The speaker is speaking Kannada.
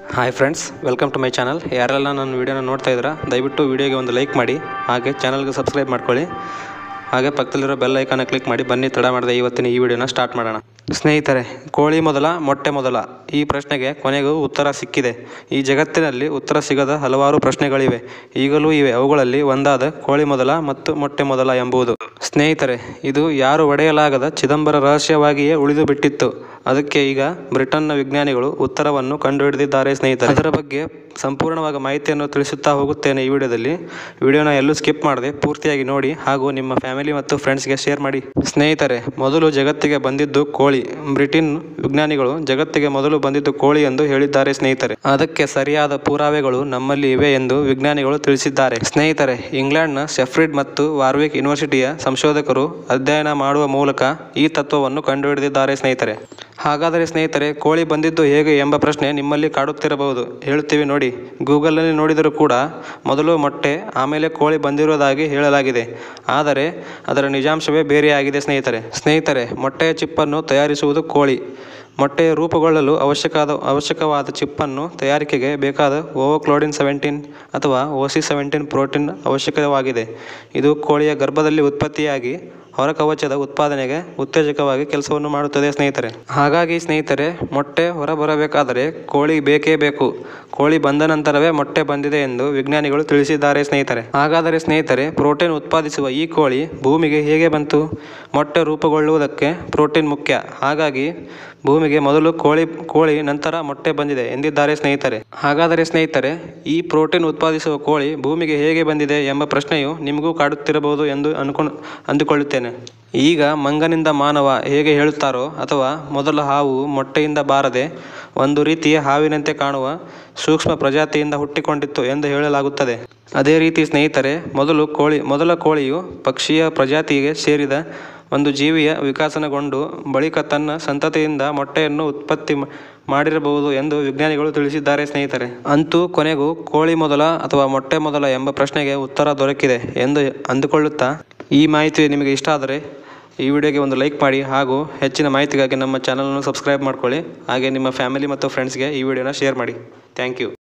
hi friends welcome to my channel ಯಾರೆಲ್ಲ ನನ್ನ ವೀಡಿಯೋನ ನೋಡ್ತಾ ಇದ್ದೀರಾ ದಯವಿಟ್ಟು ವೀಡಿಯೋಗೆ ಒಂದು ಲೈಕ್ ಮಾಡಿ ಹಾಗೆ ಚಾನಲ್ಗೆ ಸಬ್ಸ್ಕ್ರೈಬ್ ಮಾಡ್ಕೊಳ್ಳಿ ಹಾಗೆ ಪಕ್ಕದಲ್ಲಿರೋ ಬೆಲ್ ಐಕಾನ ಕ್ಲಿಕ್ ಮಾಡಿ ಬನ್ನಿ ತಡ ಮಾಡದೆ ಇವತ್ತಿನ ಈ ವಿಡಿಯೋನ ಸ್ಟಾರ್ಟ್ ಮಾಡೋಣ ಸ್ನೇಹಿತರೆ ಕೋಳಿ ಮೊದಲ ಮೊಟ್ಟೆ ಮೊದಲ ಈ ಪ್ರಶ್ನೆಗೆ ಕೊನೆಗೂ ಉತ್ತರ ಸಿಕ್ಕಿದೆ ಈ ಜಗತ್ತಿನಲ್ಲಿ ಉತ್ತರ ಸಿಗದ ಹಲವಾರು ಪ್ರಶ್ನೆಗಳಿವೆ ಈಗಲೂ ಇವೆ ಅವುಗಳಲ್ಲಿ ಒಂದಾದ ಕೋಳಿ ಮೊದಲ ಮತ್ತು ಮೊಟ್ಟೆ ಮೊದಲ ಎಂಬುದು ಸ್ನೇಹಿತರೆ ಇದು ಯಾರು ಒಡೆಯಲಾಗದ ಚಿದಂಬರ ರಹಸ್ಯವಾಗಿಯೇ ಉಳಿದು ಬಿಟ್ಟಿತ್ತು ಅದಕ್ಕೆ ಈಗ ಬ್ರಿಟನ್ನ ವಿಜ್ಞಾನಿಗಳು ಉತ್ತರವನ್ನು ಕಂಡುಹಿಡಿದಿದ್ದಾರೆ ಸ್ನೇಹಿತರೆ ಅದರ ಬಗ್ಗೆ ಸಂಪೂರ್ಣವಾಗಿ ಮಾಹಿತಿಯನ್ನು ತಿಳಿಸುತ್ತಾ ಹೋಗುತ್ತೇನೆ ಈ ವಿಡಿಯೋದಲ್ಲಿ ವಿಡಿಯೋನ ಎಲ್ಲೂ ಸ್ಕಿಪ್ ಮಾಡದೆ ಪೂರ್ತಿಯಾಗಿ ನೋಡಿ ಹಾಗೂ ನಿಮ್ಮ ಫ್ಯಾಮಿಲಿ ಮತ್ತು ಫ್ರೆಂಡ್ಸ್ಗೆ ಶೇರ್ ಮಾಡಿ ಸ್ನೇಹಿತರೆ ಮೊದಲು ಜಗತ್ತಿಗೆ ಬಂದಿದ್ದು ಕೋಳಿ ಬ್ರಿಟನ್ ವಿಜ್ಞಾನಿಗಳು ಜಗತ್ತಿಗೆ ಮೊದಲು ಬಂದಿದ್ದು ಕೋಳಿ ಎಂದು ಹೇಳಿದ್ದಾರೆ ಸ್ನೇಹಿತರೆ ಅದಕ್ಕೆ ಸರಿಯಾದ ಪುರಾವೆಗಳು ನಮ್ಮಲ್ಲಿ ಇವೆ ಎಂದು ವಿಜ್ಞಾನಿಗಳು ತಿಳಿಸಿದ್ದಾರೆ ಸ್ನೇಹಿತರೆ ಇಂಗ್ಲೆಂಡ್ನ ಶೆಫ್ರಿಡ್ ಮತ್ತು ವಾರ್ವಿಕ್ ಯೂನಿವರ್ಸಿಟಿಯ ಸಂಶೋಧಕರು ಅಧ್ಯಯನ ಮಾಡುವ ಮೂಲಕ ಈ ತತ್ವವನ್ನು ಕಂಡುಹಿಡಿದಿದ್ದಾರೆ ಸ್ನೇಹಿತರೆ ಹಾಗಾದರೆ ಸ್ನೇಹಿತರೆ ಕೋಳಿ ಬಂದಿದ್ದು ಹೇಗೆ ಎಂಬ ಪ್ರಶ್ನೆ ನಿಮ್ಮಲ್ಲಿ ಕಾಡುತ್ತಿರಬಹುದು ಹೇಳುತ್ತೀವಿ ನೋಡಿ ಗೂಗಲ್ನಲ್ಲಿ ನೋಡಿದರೂ ಕೂಡ ಮೊದಲು ಮೊಟ್ಟೆ ಆಮೇಲೆ ಕೋಳಿ ಬಂದಿರುವುದಾಗಿ ಹೇಳಲಾಗಿದೆ ಆದರೆ ಅದರ ನಿಜಾಂಶವೇ ಬೇರೆಯಾಗಿದೆ ಸ್ನೇಹಿತರೆ ಸ್ನೇಹಿತರೆ ಮೊಟ್ಟೆಯ ಚಿಪ್ಪನ್ನು ತಯಾರಿಸುವುದು ಕೋಳಿ ಮೊಟ್ಟೆಯ ರೂಪುಗೊಳ್ಳಲು ಅವಶ್ಯಕವಾದ ಅವಶ್ಯಕವಾದ ಚಿಪ್ಪನ್ನು ತಯಾರಿಕೆಗೆ ಬೇಕಾದ ಓವೋಕ್ಲೋಡಿನ್ ಸೆವೆಂಟೀನ್ ಅಥವಾ ಓಸಿ ಸೆವೆಂಟೀನ್ ಪ್ರೋಟೀನ್ ಅವಶ್ಯಕವಾಗಿದೆ ಇದು ಕೋಳಿಯ ಗರ್ಭದಲ್ಲಿ ಉತ್ಪತ್ತಿಯಾಗಿ ಹೊರಕವಚದ ಉತ್ಪಾದನೆಗೆ ಉತ್ತೇಜಕವಾಗಿ ಕೆಲಸವನ್ನು ಮಾಡುತ್ತದೆ ಸ್ನೇಹಿತರೆ ಹಾಗಾಗಿ ಸ್ನೇಹಿತರೆ ಮೊಟ್ಟೆ ಹೊರಬರಬೇಕಾದರೆ ಕೋಳಿ ಬೇಕೇ ಬೇಕು ಕೋಳಿ ಬಂದ ನಂತರವೇ ಮೊಟ್ಟೆ ಬಂದಿದೆ ಎಂದು ವಿಜ್ಞಾನಿಗಳು ತಿಳಿಸಿದ್ದಾರೆ ಸ್ನೇಹಿತರೆ ಹಾಗಾದರೆ ಸ್ನೇಹಿತರೆ ಪ್ರೋಟೀನ್ ಉತ್ಪಾದಿಸುವ ಈ ಕೋಳಿ ಭೂಮಿಗೆ ಹೇಗೆ ಬಂತು ಮೊಟ್ಟೆ ರೂಪುಗೊಳ್ಳುವುದಕ್ಕೆ ಪ್ರೋಟೀನ್ ಮುಖ್ಯ ಹಾಗಾಗಿ ಭೂಮಿಗೆ ಮೊದಲು ಕೋಳಿ ಕೋಳಿ ನಂತರ ಮೊಟ್ಟೆ ಬಂದಿದೆ ಎಂದಿದ್ದಾರೆ ಸ್ನೇಹಿತರೆ ಹಾಗಾದರೆ ಸ್ನೇಹಿತರೆ ಈ ಪ್ರೋಟೀನ್ ಉತ್ಪಾದಿಸುವ ಕೋಳಿ ಭೂಮಿಗೆ ಹೇಗೆ ಬಂದಿದೆ ಎಂಬ ಪ್ರಶ್ನೆಯು ನಿಮಗೂ ಕಾಡುತ್ತಿರಬಹುದು ಎಂದು ಅನ್ಕೊಂಡು ಅಂದುಕೊಳ್ಳುತ್ತೇನೆ ಈಗ ಮಂಗನಿಂದ ಮಾನವ ಹೇಗೆ ಹೇಳುತ್ತಾರೋ ಅಥವಾ ಮೊದಲ ಹಾವು ಮೊಟ್ಟೆಯಿಂದ ಬಾರದೆ ಒಂದು ರೀತಿಯ ಹಾವಿನಂತೆ ಕಾಣುವ ಸೂಕ್ಷ್ಮ ಪ್ರಜಾತಿಯಿಂದ ಹುಟ್ಟಿಕೊಂಡಿತ್ತು ಎಂದು ಹೇಳಲಾಗುತ್ತದೆ ಅದೇ ರೀತಿ ಸ್ನೇಹಿತರೆ ಮೊದಲು ಕೋಳಿ ಮೊದಲ ಕೋಳಿಯು ಪಕ್ಷಿಯ ಪ್ರಜಾತಿಗೆ ಸೇರಿದ ಒಂದು ಜೀವಿಯ ವಿಕಾಸನಗೊಂಡು ಬಳಿಕ ತನ್ನ ಸಂತತಿಯಿಂದ ಮೊಟ್ಟೆಯನ್ನು ಉತ್ಪತ್ತಿ ಮಾ- ಮಾಡಿರಬಹುದು ಎಂದು ವಿಜ್ಞಾನಿಗಳು ತಿಳಿಸಿದ್ದಾರೆ ಸ್ನೇಹಿತರೆ ಅಂತೂ ಕೊನೆಗೂ ಕೋಳಿ ಮೊದಲ ಅಥವಾ ಮೊಟ್ಟೆ ಮೊದಲ ಎಂಬ ಪ್ರಶ್ನೆಗೆ ಉತ್ತರ ದೊರಕಿದೆ ಎಂದು ಅಂದುಕೊಳ್ಳುತ್ತಾ ಈ ಮಾಹಿತಿ ನಿಮಗೆ ಇಷ್ಟ ಆದರೆ ಈ ವಿಡಿಯೋಗೆ ಒಂದು ಲೈಕ್ ಮಾಡಿ ಹಾಗೂ ಹೆಚ್ಚಿನ ಮಾಹಿತಿಗಾಗಿ ನಮ್ಮ ಚಾನಲನ್ನು ಸಬ್ಸ್ಕ್ರೈಬ್ ಮಾಡ್ಕೊಳ್ಳಿ ಹಾಗೆ ನಿಮ್ಮ ಫ್ಯಾಮಿಲಿ ಮತ್ತು ಫ್ರೆಂಡ್ಸ್ಗೆ ಈ ವಿಡಿಯೋನ ಶೇರ್ ಮಾಡಿ ಥ್ಯಾಂಕ್ ಯು